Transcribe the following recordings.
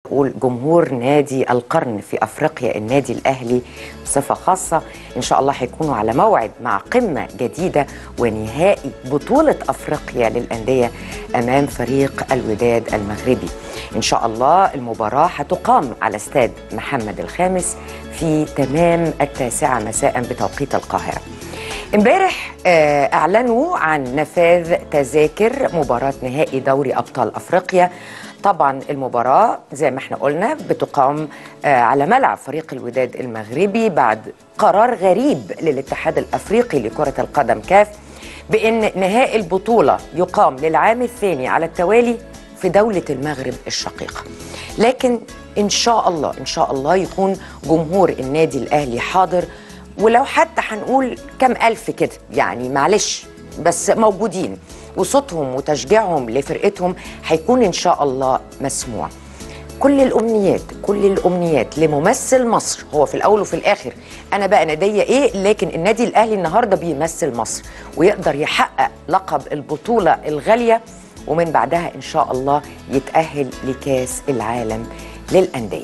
اقول جمهور نادي القرن في افريقيا النادي الاهلي بصفه خاصه ان شاء الله هيكونوا على موعد مع قمه جديده ونهائي بطوله افريقيا للانديه امام فريق الوداد المغربي ان شاء الله المباراه هتقام على استاد محمد الخامس في تمام التاسعه مساء بتوقيت القاهره امبارح آه، اعلنوا عن نفاذ تذاكر مباراه نهائي دوري ابطال افريقيا طبعا المباراه زي ما احنا قلنا بتقام آه، على ملعب فريق الوداد المغربي بعد قرار غريب للاتحاد الافريقي لكره القدم كاف بان نهائي البطوله يقام للعام الثاني على التوالي في دوله المغرب الشقيقه لكن ان شاء الله ان شاء الله يكون جمهور النادي الاهلي حاضر ولو حتى هنقول كم ألف كده يعني معلش بس موجودين وصوتهم وتشجيعهم لفرقتهم هيكون إن شاء الله مسموع كل الأمنيات كل الأمنيات لممثل مصر هو في الأول وفي الآخر أنا بقى نادية إيه لكن النادي الأهلي النهاردة بيمثل مصر ويقدر يحقق لقب البطولة الغالية ومن بعدها إن شاء الله يتأهل لكاس العالم للأندية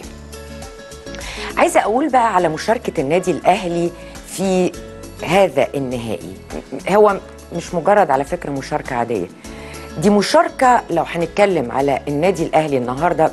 عايزه اقول بقى على مشاركه النادي الاهلي في هذا النهائي هو مش مجرد على فكره مشاركه عاديه دي مشاركه لو هنتكلم على النادي الاهلي النهارده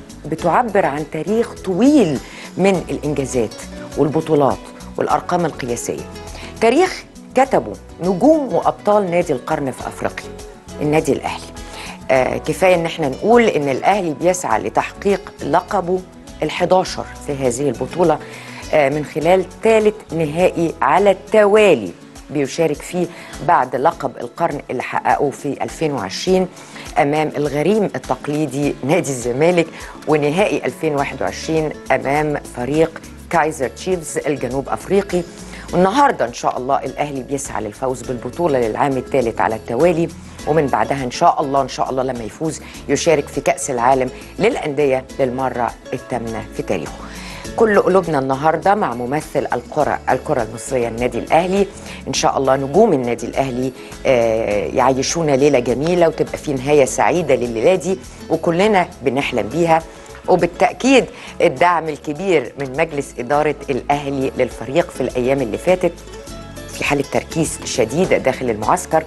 بتعبر عن تاريخ طويل من الانجازات والبطولات والارقام القياسيه تاريخ كتبه نجوم وابطال نادي القرن في افريقيا النادي الاهلي آه كفايه ان احنا نقول ان الاهلي بيسعى لتحقيق لقبه ال11 في هذه البطولة آه، من خلال ثالث نهائي على التوالي بيشارك فيه بعد لقب القرن اللي حققه في 2020 أمام الغريم التقليدي نادي الزمالك ونهائي 2021 أمام فريق كايزر تشيفز الجنوب أفريقي والنهارده ان شاء الله الاهلي بيسعى للفوز بالبطوله للعام الثالث على التوالي ومن بعدها ان شاء الله ان شاء الله لما يفوز يشارك في كاس العالم للانديه للمره الثامنه في تاريخه كل قلوبنا النهارده مع ممثل الكره الكره المصريه النادي الاهلي ان شاء الله نجوم النادي الاهلي آه، يعيشونا ليله جميله وتبقى في نهايه سعيده لليله دي وكلنا بنحلم بيها وبالتأكيد الدعم الكبير من مجلس إدارة الأهلي للفريق في الأيام اللي فاتت في حالة تركيز شديدة داخل المعسكر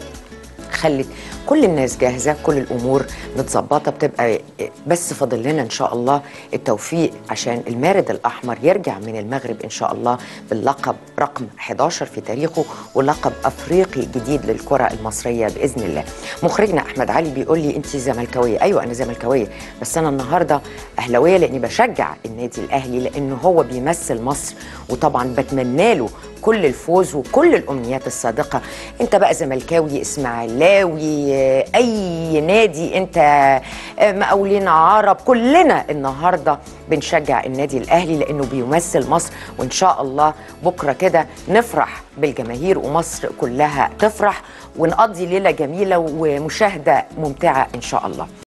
خلت كل الناس جاهزة كل الأمور متظبطة بتبقى بس فاضل لنا إن شاء الله التوفيق عشان المارد الأحمر يرجع من المغرب إن شاء الله باللقب رقم 11 في تاريخه ولقب أفريقي جديد للكرة المصرية بإذن الله مخرجنا أحمد علي بيقول لي أنت زملكاوية أيوة أنا زملكاوية بس أنا النهاردة أهلاوية لأني بشجع النادي الأهلي لأنه هو بيمثل مصر وطبعا بتمنى له كل الفوز وكل الامنيات الصادقه انت بقى زملكاوي اسماعيلاوي اي نادي انت مقاولين عرب كلنا النهارده بنشجع النادي الاهلي لانه بيمثل مصر وان شاء الله بكره كده نفرح بالجماهير ومصر كلها تفرح ونقضي ليله جميله ومشاهده ممتعه ان شاء الله